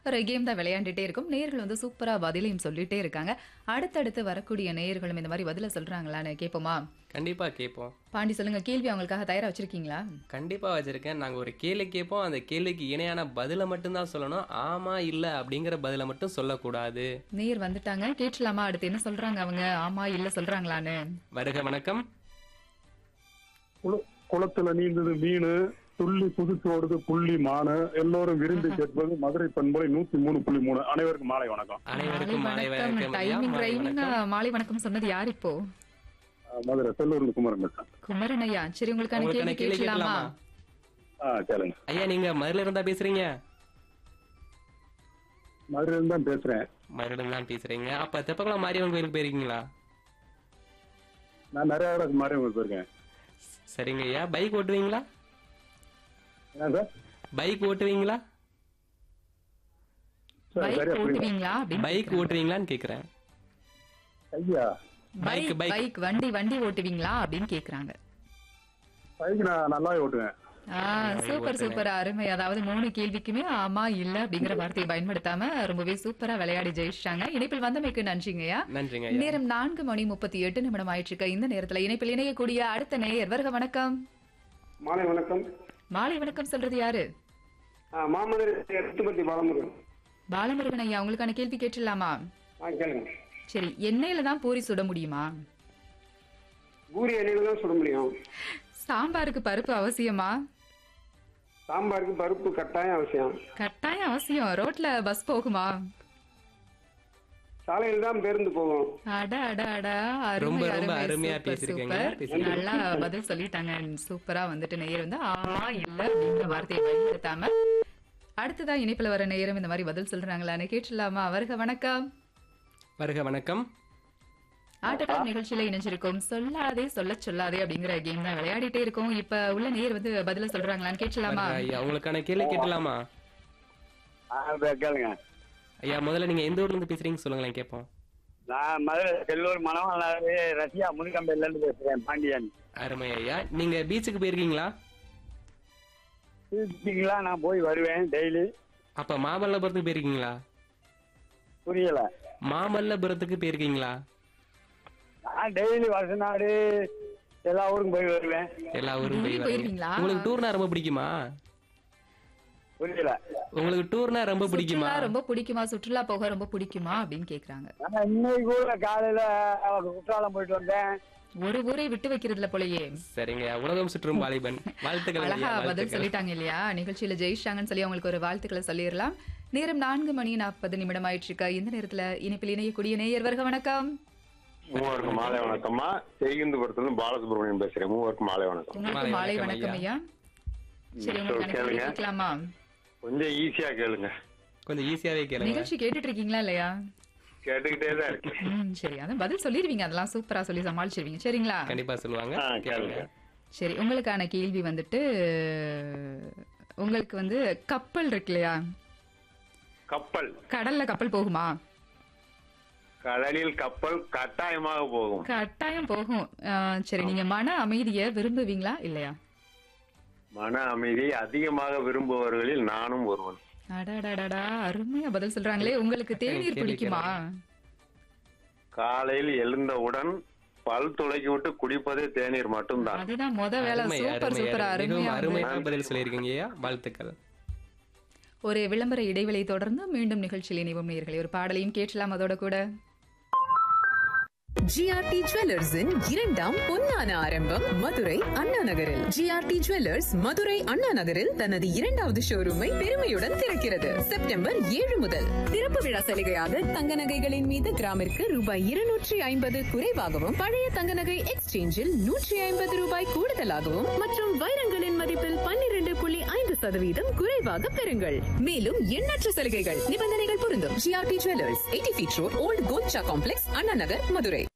ஒரு கேம் தான் விளையாண்டுட்டே இருக்கும் நேயர்கள் வந்து சூப்பரா பதிலையும் சொல்லிட்டே இருக்காங்க அடுத்தடுத்து வரக்கூடிய நேயர்களும் இந்த மாதிரி பதில சொல்றாங்களான்னு கேட்போமா கண்டிப்பா கேட்போம் பாண்டி சொல்லுங்க கேள்வி அவங்களுக்காக தயாரா வச்சிருக்கீங்களா கண்டிப்பா வச்சிருக்கேன் நாங்க ஒரு கேள்வி கேட்போம் அந்த கேள்விக்கு இணையான பதிலை மட்டும்தான் சொல்லணும் ஆமா இல்ல அப்படிங்கிற பதிலை மட்டும் சொல்லக்கூடாது நேயர் வந்துட்டாங்க கேட்கலாமா அடுத்து என்ன சொல்றாங்க அவங்க ஆமா இல்ல சொல்றாங்களான்னு வருக வணக்கம் குள- குளத்துல நீந்தது மீன் துள்ளி குதிச்சோடுது புள்ளி மானு எல்லோரும் விரும்பி கேட்பது மதுரை பண்பலை நூத்தி மூணு புள்ளி மூணு அனைவருக்கும் மாலை வணக்கம் அனைவருக்கும் மாலை வணக்கம் ஐயா. டைமிங் மாலை ரைமிங் வணக்கம். மாலை வணக்கம் சொன்னது யார் இப்போ அஹ் மதுரை செல்லூர்ல குமரன் பேசுறேன் குமரன் ஐயா சரி உங்களுக்கான உங்களுக்கான கேள்வி கேள்வி கேட்கலாமா கேட்கலாமா ஆ கேளுங்க ஐயா நீங்க மதுரையில இருந்தா பேசுறீங்க மதுரையில தான் பேசுறேன் மதுரையில தான் பேசுறீங்க அப்ப தெப்பக்குளம் மாரியம்மன் கோயிலுக்கு போயிருக்கீங்களா நான் நிறைய இடத்துக்கு மாறி போயிருக்கேன் சரிங்க ஐயா பைக் ஓட்டுவீங்களா என்ன சார் பைக் ஓட்டுவீங்களா சார், பைக் சரியா புரியல. ஓட்டுவீங்களா அப்படின்னு பைக் ஓட்டுவீங்களான்னு கேக்குறேன் ஐயா பைக் பைக், பைக். பைக் வண்டி வண்டி ஓட்டுவீங்களா அப்படின்னு கேக்குறாங்க பைக் நான் நல்லாவே ஓட்டுவேன் ஆ சூப்பர் சூப்பர் அருமை அதாவது மூணு கேள்விக்குமே ஆமா இல்ல அப்படிங்கிற வார்த்தையை பயன்படுத்தாம ரொம்பவே சூப்பரா விளையாடி ஜெயிச்சிட்டாங்க இணைப்பில் வந்தமைக்கு நன்றிங்கய்யா நன்றிங்க ஐயா நேரம் நான்கு மணி முப்பத்தி எட்டு நிமிடம் ஆயிட்டு இருக்க இந்த நேரத்துல இணைப்பில் இணையக்கூடிய அடுத்த நேயர் வருக வணக்கம் மாலை வணக்கம் மாலை வணக்கம் சொல்றது யாரு ஆ, மாமதுரை எடுத்துப்பட்டி பாலமுருகன் பாலமுருகன் ஐயா உங்களுக்கான கேள்வி கேட்டுடலாமா ஆ கேளுங்க சரி எண்ணெயில தான் பூரி சுட முடியுமா பூரி எண்ணெயில தான் சுட முடியும் சாம்பாருக்கு பருப்பு அவசியமா சாம்பாருக்கு பருப்பு கட்டாயம் அவசியம் கட்டாயம் அவசியம் ரோட்ல பஸ் போகுமா சாலையில் தான் பேருந்து போகும் அட அட அட அருமை, ரொம்ப, ரொம்ப அருமை, அருமையா சூப்பர், பேசியிருக்கீங்க. சூப்பர். பேசியிருக்கீங்க. நல்லா பதில் சொல்லிட்டாங்க சூப்பரா வந்துட்டு நேயர் வந்து ஆமா இல்ல அப்படிங்கிற வார்த்தையை பயன்படுத்தாம அடுத்ததா இணைப்புல வர நேரம் இந்த மாதிரி பதில் சொல்றாங்களான்னு கேட்டுலாமா வருக வணக்கம் வருக வணக்கம் ஆட்டக்கார நிகழ்ச்சியில இணைஞ்சிருக்கோம் சொல்லாதே சொல்ல சொல்லாதே அப்படிங்கிற கேம் தான் விளையாடிட்டே இருக்கோம் இப்ப உள்ள நேயர் வந்து பதில சொல்றாங்களான்னு கேட்டுலாமா வருக ஐயா உங்களுக்கான கேள்வி கேட்டலாமா கேளுங்க ஐயா முதல்ல நீங்க எந்த ஊர்ல இருந்து பேசுறீங்க சொல்லுங்களேன் கேட்போம் நான் மதுரை செல்லூர் மணவாளர் ரஷ்யா முனிகம்பையில இருந்து பேசுறேன் பாண்டியன் அருமை ஐயா நீங்க பீச்சுக்கு போயிருக்கீங்களா இருக்கீங்களா நான் போய் வருவேன் டெய்லி அப்ப மாமல்லபுரத்துக்கு போயிருக்கீங்களா புரியல மாமல்லபுரத்துக்கு போயிருக்கீங்களா நான் டெய்லி வருஷநாடு எல்லா ஊருக்கும் போய் வருவேன் எல்லா ஊரும் போய் டெல்லி வரீங்க. போயிருக்கீங்களா? உங்களுக்கு டூர்னா ரொம்ப பிடிக்குமா புரியல உங்களுக்கு டூர்னா ரொம்ப பிடிக்குமா சுற்றுலா ரொம்ப பிடிக்குமா சுற்றுலா போக ரொம்ப பிடிக்குமா அப்படின்னு கேக்குறாங்க நான் இன்னைக்கு கூட காலையில குற்றாலம் போயிட்டு வந்தேன் ஒரு ஊரை விட்டு வைக்கிறதுல போலயே சரிங்க ஐயா. உலகம் சுற்றும் வாலிபன் வாழ்த்துக்கள் அழகா ஐயா, பதில் வாழ்த்துக்கள். சொல்லிட்டாங்க இல்லையா நிகழ்ச்சியில ஜெயிச்சாங்கன்னு சொல்லி அவங்களுக்கு ஒரு வாழ்த்துக்களை சொல்லிடலாம் நேரம் நான்கு மணி நாற்பது நிமிடம் ஆயிட்டு இருக்கா இந்த நேரத்துல இணைப்பில் இணையக்கூடிய நேயர் வருக வணக்கம் மூவருக்கும் மாலை வணக்கம்மா செய்கிந்தபுரத்துல பாலசுப்ரமணியம் பேசுறேன் மூவருக்கும் மாலை வணக்கம் உங்களுக்கு மாலை மாலை வணக்கம் வணக்கம் ஐயா சரி ம், உங்களுக்கு கேளுங்க. கேள்வி கேட்கலாமா கொஞ்சம் ஈஸியா கேளுங்க கொஞ்சம் ஈஸியாவே கேளுங்க நிகழ்ச்சி கேட்டுட்டு இருக்கீங்களா இல்லையா கேட்டுக்கிட்டே தான் இருக்கு ம் சரி அதான் பதில் சொல்லிடுவீங்க அதெல்லாம் சூப்பரா சொல்லி சமாளிச்சிருவீங்க சரிங்களா கண்டிப்பா சொல்லுவாங்க ஆ கேளுங்க சரி உங்களுக்கான கேள்வி வந்துட்டு உங்களுக்கு வந்து கப்பல் இருக்கு இல்லையா கப்பல் கடல்ல கப்பல் போகுமா கடலில் கப்பல் கட்டாயமாக போகும் கட்டாயம் போகும் ஆஹ் சரி நீங்க மன அமைதியை விரும்புவீங்களா இல்லையா மன அமைதி அதிகமாக விரும்புபவர்களில் நானும் ஒருவன் அடடடடா அருமையா பதில் சொல்றாங்களே உங்களுக்கு தேநீர் கேள்வி பிடிக்குமா காலையில் எழுந்தவுடன் பல் துளைக்கி விட்டு குடிப்பதே தேநீர் மட்டும்தான் அதுதான் முத வேலை அருமை, சூப்பர் அருமை, சூப்பர் அருமை. மிகவும் அருமையா வந்து அருமையான பதில் சொல்லியிருக்கீங்க ஐயா வாழ்த்துக்கள் ஒரு விளம்பர இடைவெளி தொடர்ந்து மீண்டும் நிகழ்ச்சியில் இணைவும் நேயர்களை ஒரு பாடலையும் கேட்கலாம் அதோட கூட ஜிஆர்டி ஜுவல்லர்ஸின் இரண்டாம் பொன்னான ஆரம்பம் மதுரை அண்ணா நகரில் ஜிஆர்டி ஜுவல்லர்ஸ் மதுரை அண்ணா நகரில் தனது இரண்டாவது ஷோரூமை பெருமையுடன் திறக்கிறது செப்டம்பர் ஏழு முதல் திறப்பு விழா சலுகையாக தங்க நகைகளின் மீது கிராமிற்கு ரூபாய் இருநூற்றி ஐம்பது குறைவாகவும் பழைய தங்க நகை எக்ஸ்சேஞ்சில் நூற்றி ஐம்பது ரூபாய் கூடுதலாகவும் மற்றும் வைரங்களின் மதிப்பில் பன்னிரண்டு புள்ளி ஐந்து சதவீதம் குறைவாக பெறுங்கள் மேலும் எண்ணற்ற சலுகைகள் நிபந்தனைகள் பொருந்தும் G R T jewellers eighty feet road old கோல்ச்சா காம்ப்ளெக்ஸ் அண்ணா நகர் மதுரை